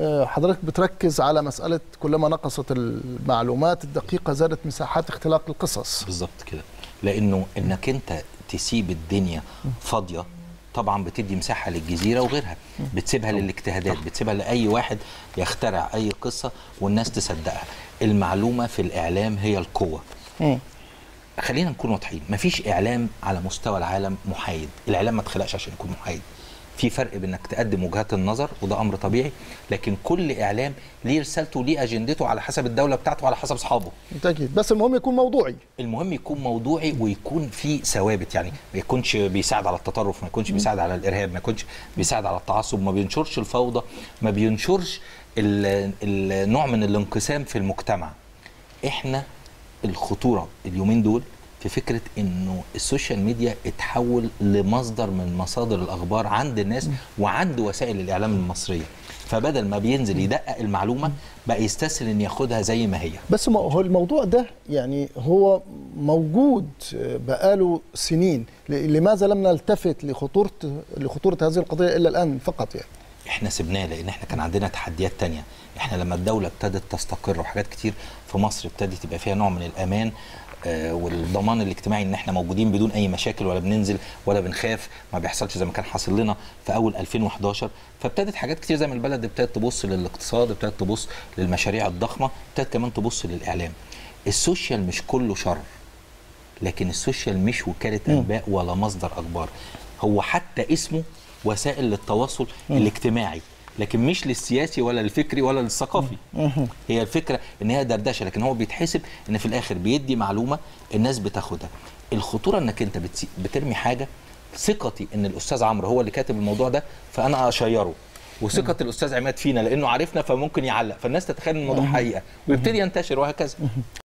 آه، حضرتك بتركز على مساله كلما نقصت المعلومات الدقيقه زادت مساحات اختلاق القصص بالظبط كده لانه انك انت تسيب الدنيا فاضيه طبعا بتدي مساحه للجزيره وغيرها بتسيبها للاجتهادات بتسيبها لاي واحد يخترع اي قصه والناس تصدقها المعلومه في الاعلام هي القوه مم. خلينا نكون واضحين مفيش اعلام على مستوى العالم محايد الاعلام ما اتخلقش عشان يكون محايد في فرق بانك تقدم وجهات النظر وده امر طبيعي لكن كل اعلام ليه رسالته وليه اجندته على حسب الدوله بتاعته وعلى حسب اصحابه بالتاكيد بس المهم يكون موضوعي المهم يكون موضوعي ويكون في ثوابت يعني ما يكونش بيساعد على التطرف ما يكونش بيساعد على الارهاب ما يكونش بيساعد على التعصب ما بينشرش الفوضى ما بينشرش ال- النوع من الانقسام في المجتمع احنا الخطوره اليومين دول في فكره انه السوشيال ميديا اتحول لمصدر من مصادر الاخبار عند الناس وعند وسائل الاعلام المصريه فبدل ما بينزل يدقق المعلومه بقى يستسهل ان ياخدها زي ما هي بس ما هو الموضوع ده يعني هو موجود بقاله سنين ل- لماذا لم نلتفت لخطورة لخطورة هذه القضية إلا الآن فقط يعني احنا سبناه لان احنا كان عندنا تحديات تانية احنا لما الدوله ابتدت تستقر وحاجات كتير في مصر ابتدت يبقى فيها نوع من الامان آه، والضمان الاجتماعي ان احنا موجودين بدون اي مشاكل ولا بننزل ولا بنخاف ما بيحصلش زي ما كان حاصل لنا في اول 2011 فابتدت حاجات كتير زي ما البلد ابتدت تبص للاقتصاد ابتدت تبص للمشاريع الضخمه ابتدت كمان تبص للاعلام السوشيال مش كله شر لكن السوشيال مش وكاله انباء ولا مصدر اخبار هو حتى اسمه وسائل للتواصل الاجتماعي لكن مش للسياسي ولا الفكري ولا للثقافي هي الفكره ان هي دردشه لكن هو بيتحسب ان في الاخر بيدي معلومه الناس بتاخدها الخطوره انك انت بتسي- بترمي حاجه ثقتي ان الاستاذ عمرو هو اللي كاتب الموضوع ده فانا اشيره وثقه الاستاذ عماد فينا لانه عارفنا فممكن يعلق فالناس تتخيل ان الموضوع حقيقه ويبتدي ينتشر وهكذا